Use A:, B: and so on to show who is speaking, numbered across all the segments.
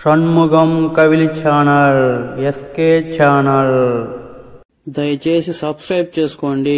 A: Shanmugam Kavili channel SK channel
B: దయచేసి subscribe చేసుకోండి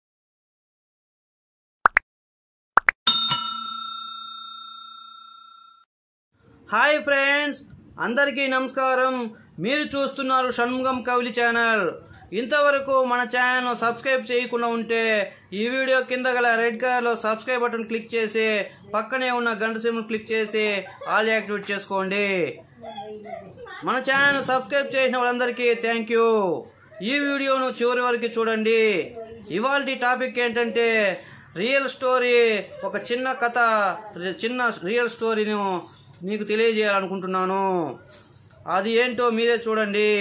C: hi friends అందరికీ నమస్కారం మీరు చూస్తున్నారు షణ్ముగం కవిలి ఛానల్ ఇంతవరకు మన ఛానల్ సబ్స్క్రైబ్ చేయకుండా ఉంటే ఈ వీడియో కింద గల రెడ్ కలర్లో సబ్స్క్రైబ్ బటన్ క్లిక్ చేసి పక్కనే ఉన్న గంట సింబల్ క్లిక్ చేసి ఆల్ యాక్టివేట్ చేసుకోండి మన ఛానల్ సబ్స్క్రైబ్ చేసిన వాళ్ళందరికీ థ్యాంక్ యూ ఈ వీడియోను చివరి వరకు చూడండి ఇవాళ టాపిక్ ఏంటంటే రియల్ స్టోరీ ఒక చిన్న కథ చిన్న రియల్ స్టోరీని మీకు తెలియజేయాలనుకుంటున్నాను అది ఏంటో మీరే చూడండి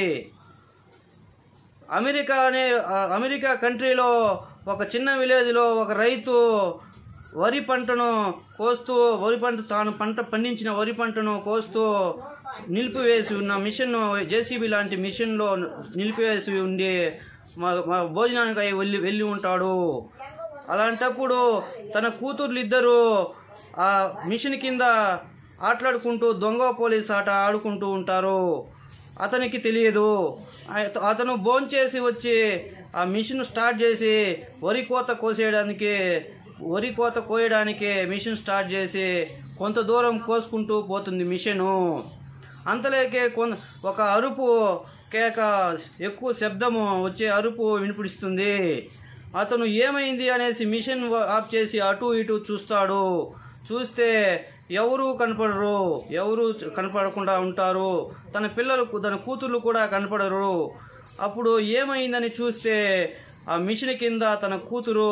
C: అమెరికా అనే ఆ, అమెరికా కంట్రీలో ఒక చిన్న విలేజ్లో ఒక రైతు వరి పంటను కోస్తూ వరి పంట తాను పంట పండించిన వరి పంటను కోస్తూ నిలిపివేసి ఉన్న మిషన్ జేసీబీ లాంటి మిషన్లో నిలిపివేసి ఉండి మా మా భోజనానికి అయి వెళ్ళి వెళ్ళి ఉంటాడు అలాంటప్పుడు తన కూతుర్లు ఇద్దరు ఆ మిషన్ కింద ఆటలాడుకుంటూ దొంగ పోలీస్ ఆట ఆడుకుంటూ ఉంటారు అతనికి తెలియదు అత- అతను భోంచేసి వచ్చి ఆ మిషన్ స్టార్ట్ చేసి వరి కోత కోసేయడానికి వరి కోత కోయడానికి మిషన్ స్టార్ట్ చేసి కొంత దూరం కోసుకుంటూ పోతుంది మిషను అంతలేకే కొన్ ఒక అరుపు కేక ఎక్కువ శబ్దము వచ్చే అరుపు వినిపిస్తుంది అతను ఏమైంది అనేసి మిషన్ ఆఫ్ చేసి అటు ఇటు చూస్తాడు చూస్తే ఎవరు కనపడరు ఎవరు కనపడకుండా ఉంటారు తన పిల్లలు తన కూతుర్లు కూడా కనపడరు అప్పుడు ఏమైందని చూస్తే ఆ మిషన్ కింద తన కూతురు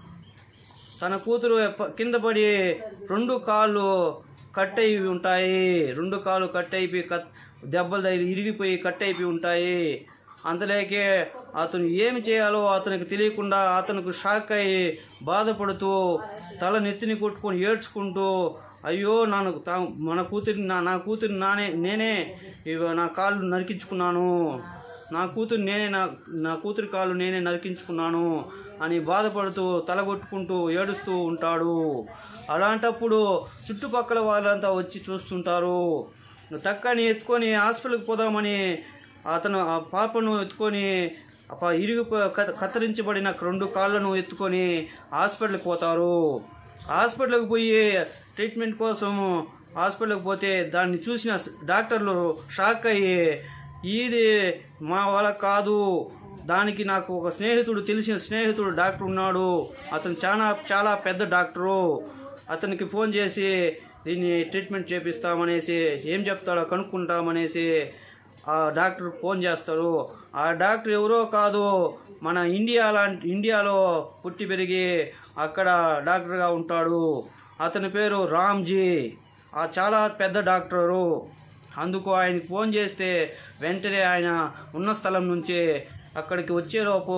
C: తన కూతురు ప- కింద పడి రెండు కాళ్ళు కట్ అయి ఉంటాయి రెండు కాళ్ళు కట్ అయిపోయి కట్ దెబ్బలు తగిలి ఇరిగిపోయి కట్ అయిపోయి ఉంటాయి అంతలేకే అతను ఏమి చేయాలో అతనికి తెలియకుండా అతనికి షాక్ అయి బాధపడుతూ తల నెత్తిని కొట్టుకొని ఏడ్చుకుంటూ అయ్యో నాను తా- మన కూతురిని నా నా కూతురిని నానే నేనే ఇవ నా కాళ్ళు నరికించుకున్నాను నా కూతురు నేనే నా నా కూతురి కాళ్ళు నేనే నరికించుకున్నాను అని బాధపడుతూ తలగొట్టుకుంటూ ఏడుస్తూ ఉంటాడు అలాంటప్పుడు చుట్టుపక్కల వాళ్ళంతా వచ్చి చూస్తుంటారు టక్కని ఎత్తుకొని హాస్పిటల్కి పోదామని అతను ఆ పాపను ఎత్తుకొని ఆ పా- ఇరిగిపో కత- కత్తిరించబడిన రెండు కాళ్ళను ఎత్తుకొని హాస్పిటల్కి పోతారు హాస్పిటల్కి పోయి ట్రీట్మెంట్ కోసం హాస్పిటల్కి పోతే దాన్ని చూసిన డాక్టర్లు షాక్ అయ్యి ఇది మా వాళ్ళ కాదు దానికి నాకు ఒక స్నేహితుడు తెలిసిన స్నేహితుడు డాక్టర్ ఉన్నాడు అతను చాలా చాలా పెద్ద డాక్టరు అతనికి ఫోన్ చేసి దీన్ని ట్రీట్మెంట్ చేపిస్తామనేసి ఏం చెప్తాడో కనుక్కుంటామనేసి ఆ డాక్టర్ ఫోన్ చేస్తాడు ఆ డాక్టర్ ఎవరో కాదు మన ఇండియా లాంటి ఇండియాలో పుట్టి పెరిగి అక్కడ డాక్టర్గా ఉంటాడు అతని పేరు రామ్జీ ఆ చాలా పెద్ద డాక్టరు అందుకు ఆయనకి ఫోన్ చేస్తే వెంటనే ఆయన ఉన్న స్థలం నుంచి అక్కడికి వచ్చేలోపు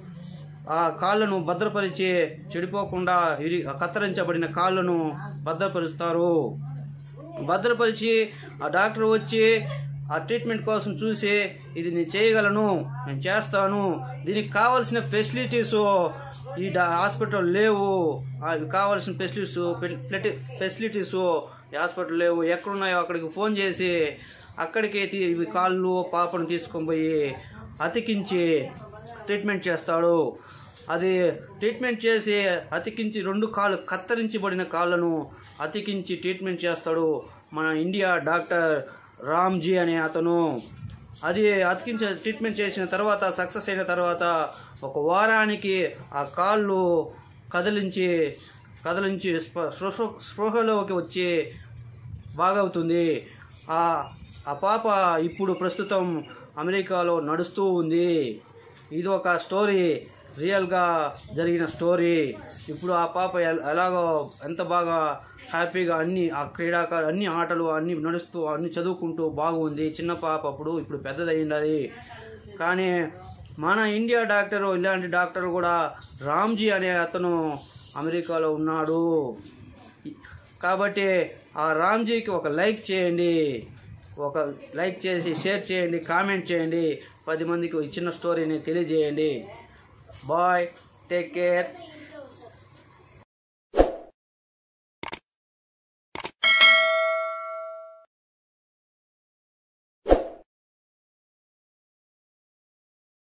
C: ఆ కాళ్ళను భద్రపరిచి చెడిపోకుండా ఇరి కత్తిరించబడిన కాళ్ళను భద్రపరుస్తారు భద్రపరిచి ఆ డాక్టర్ వచ్చి ఆ ట్రీట్మెంట్ కోసం చూసి ఇది నేను చేయగలను నేను చేస్తాను దీనికి కావాల్సిన ఫెసిలిటీస్ ఈ డా- హాస్పిటల్ లేవు అవి కావాల్సిన ఫెసిలిటీస్ ఫెసిలిటీస్ ఈ హాస్పిటల్ లేవు ఎక్కడున్నాయో అక్కడికి ఫోన్ చేసి అక్కడికి తీ- ఇవి కాళ్ళు పాపను తీసుకొని పోయి అతికించి ట్రీట్మెంట్ చేస్తాడు అది ట్రీట్మెంట్ చేసి అతికించి రెండు కాళ్ళు కత్తిరించబడిన కాళ్ళను అతికించి ట్రీట్మెంట్ చేస్తాడు మన ఇండియా డాక్టర్ రామ్జీ అనే అతను అది అతికించి ట్రీట్మెంట్ చేసిన తర్వాత సక్సెస్ అయిన తర్వాత ఒక వారానికి ఆ కాళ్ళు కదిలించి కదిలించి స్ప- స్పృహ స్పృహలోకి వచ్చి బాగవుతుంది ఆ ఆ పాప ఇప్పుడు ప్రస్తుతం అమెరికాలో నడుస్తూ ఉంది ఇది ఒక స్టోరీ రియల్గా జరిగిన స్టోరీ ఇప్పుడు ఆ పాప ఎల్- ఎలాగో ఎంత బాగా హ్యాపీగా అన్ని ఆ క్రీడాకారు అన్ని ఆటలు అన్ని నడుస్తూ అన్ని చదువుకుంటూ బాగుంది చిన్న పాప అప్పుడు ఇప్పుడు పెద్దదయ్యింది అది కానీ మన ఇండియా డాక్టర్ ఇలాంటి డాక్టర్ కూడా రామ్జీ అనే అతను అమెరికాలో ఉన్నాడు కాబట్టి ఆ రామ్జీకి ఒక లైక్ చేయండి ఒక లైక్ చేసి షేర్ చేయండి కామెంట్ చేయండి పది మందికి ఈ చిన్న స్టోరీని తెలియజేయండి బాయ్ టేక్ కేర్